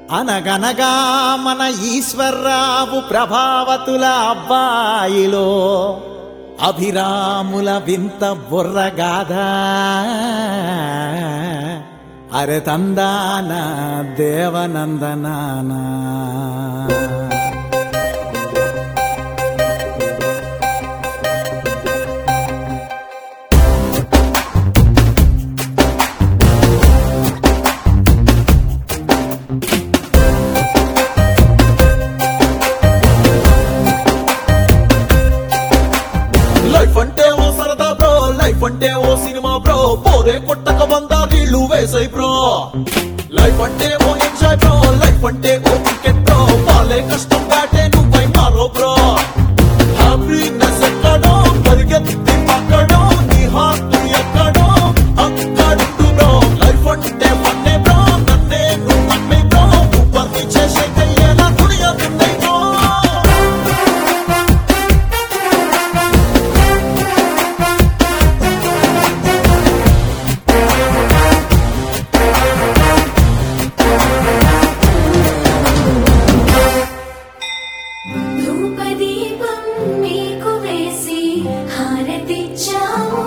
అనగనగా మన ఈశ్వర్రావు ప్రభావతుల అబ్బాయిలో అభిరాముల వింత బుర్రగాథ అరె తందాన దేవనందనానా లైఫ్ అంటే ఓ సరదా బ్రో లైఫ్ అంటే ఓ సినిమా బ్రో పోరే కొట్టక వంద నీళ్లు వేసాయి బ్రో లైఫ్ అంటే ఓ ఎంజాయ్ బ్రో లైఫ్ అంటే ఓ క్రికెట్ బ్రో వాళ్ళే కష్టం దాటే నువ్వై మారో బ్రో హ్యాపీనెస్ ఎక్కడో పరిగెత్తి పక్కడో నీ హార్ట్ ఎక్కడో అక్కడుండు బ్రో లైఫ్ అంటే ఫన్నే బ్రో నన్నే నువ్వు నమ్మే బ్రో నువ్వు చేసే కయ్యేలా దునియా దున్నై బ్రో ధూపదీపం మీకు వేసి హారతిచ్చాము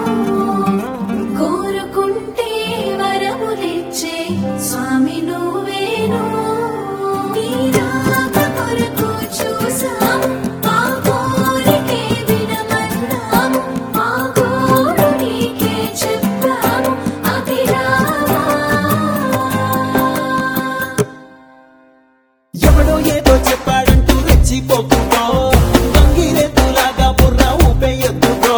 కోరుకుంటే వరములిచ్చే స్వామి నువ్వేను నీ రాక కొరకు చూసాము మా కోరికే వినమన్నాము మా గోడు నీకే చెప్పాము అభిరామా ఎవడో ఏదో చెప్పాడంటూ రెచ్చిపోతుందో గంగిరెద్దులాగా బుర్ర ఊపేయొద్దుదో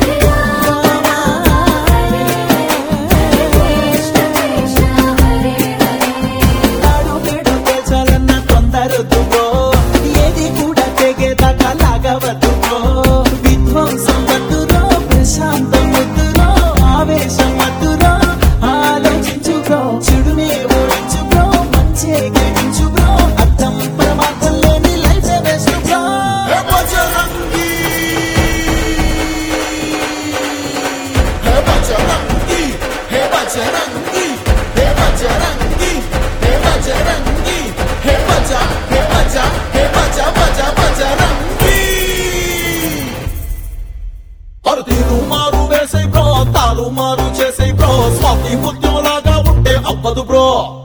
తాడు పేడు తేల్చాలన్న తొందరొద్దుగో ఏది కూడా తెగేదాకా లాగవద్దుగో విధ్వంసం వద్దురో ప్రశాంతం వద్దురో ఆవేశం వద్దురో ఆలోచించుకో చెడునే ఓడించుకో మంచే గెలించుకో అర్థం ప్రమాదం లేని life waste bro hey Bajrangi hey Bajrangi hey Bajrangi hey Bajrangi hey బజ హే బజ హే బజ బజ బజరంగి అరుతీరు మారు వేసే బ్రో తారు మారు చేసే బ్రో స్వాతి ముత్యంలాగా ఉంటే అవ్వదు బ్రో